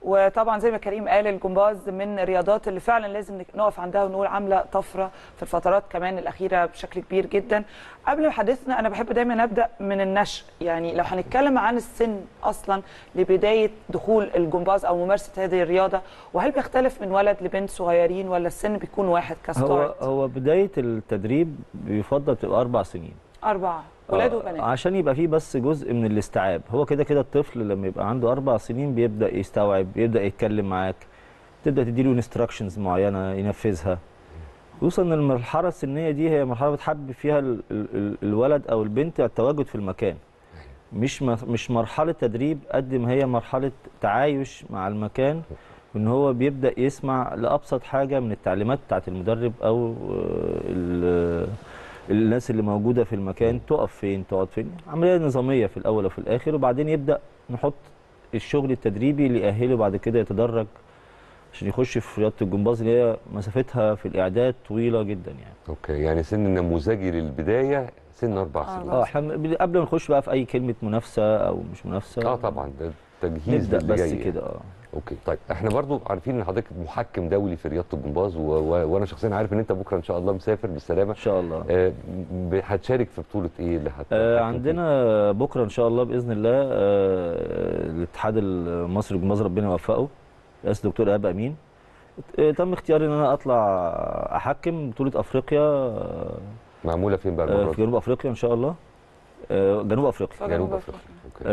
وطبعا زي ما كريم قال الجمباز من الرياضات اللي فعلا لازم نقف عندها ونقول عامله طفره في الفترات كمان الاخيره بشكل كبير جدا قبل حديثنا انا بحب دايما ابدا من النشء يعني لو هنتكلم عن السن اصلا لبدايه دخول الجمباز او ممارسه هذه الرياضه وهل بيختلف من ولد لبنت صغيرين ولا السن بيكون واحد هو كستارت هو بدايه التدريب بيفضل تبقى اربع سنين اربعه ولاد آه، وبنات عشان يبقى فيه بس جزء من الاستيعاب هو كده كده الطفل لما يبقى عنده اربع سنين بيبدا يستوعب بيبدا يتكلم معاك تبدا تديله انستراكشنز معينه ينفذها خصوصا ان المرحله السنيه دي هي مرحله بتحبب فيها ال ال ال الولد او البنت التواجد في المكان مش م- مش مرحله تدريب قد ما هي مرحله تعايش مع المكان وان هو بيبدا يسمع لابسط حاجه من التعليمات بتاعت المدرب او آه، ال- الناس اللي موجوده في المكان تقف فين تقعد فين عمليه نظاميه في الاول وفي الاخر وبعدين يبدا نحط الشغل التدريبي اللي يأهله بعد كده يتدرج عشان يخش في رياضه الجمباز اللي هي مسافتها في الاعداد طويله جدا يعني اوكي يعني سن نموذجي للبدايه سن اربع آه، سنين اه احنا ب- قبل ما نخش بقى في اي كلمه منافسه او مش منافسه اه طبعا ده تجهيز نبدا للي بس جاي كده اه اوكي طيب احنا برضو عارفين ان حضرتك محكم دولي في رياضه الجمباز و... و... وانا شخصيا عارف ان انت بكره ان شاء الله مسافر بالسلامه ان شاء الله آه ب- هتشارك في بطوله ايه اللي هت... آه هتحكم عندنا بكره ان شاء الله باذن الله آه الاتحاد المصري للجمباز ربنا يوفقه رئيس الدكتور ايهاب امين آه تم اختياري ان انا اطلع احكم بطوله افريقيا آه فيه؟ معموله فين بقى آه، المره في دي؟ جنوب افريقيا ان شاء الله آه جنوب افريقيا جنوب افريقيا اوكي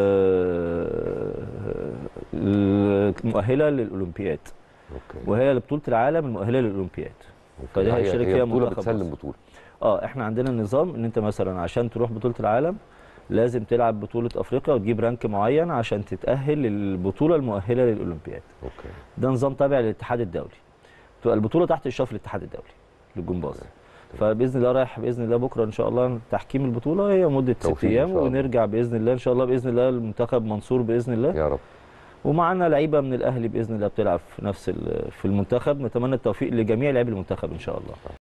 آه المؤهله للاولمبياد اوكي وهي بطوله العالم المؤهله للاولمبياد أوكي. فدي هي- هيشارك هي فيها بطوله منتخب بتسلم مصر. بطوله اه احنا عندنا نظام ان انت مثلا عشان تروح بطوله العالم لازم تلعب بطوله افريقيا وتجيب رانك معين عشان تتاهل للبطوله المؤهله للاولمبياد اوكي ده نظام تابع للاتحاد الدولي تبقى البطوله تحت اشراف الاتحاد الدولي للجمباز فباذن الله رايح باذن الله بكره ان شاء الله تحكيم البطوله هي مده ست توفيق إن ايام شاء الله. ونرجع باذن الله ان شاء الله باذن الله المنتخب منصور باذن الله يا رب ومعانا لعيبه من الاهلي باذن الله بتلعب في نفس ال- في المنتخب نتمنى التوفيق لجميع لاعبي المنتخب ان شاء الله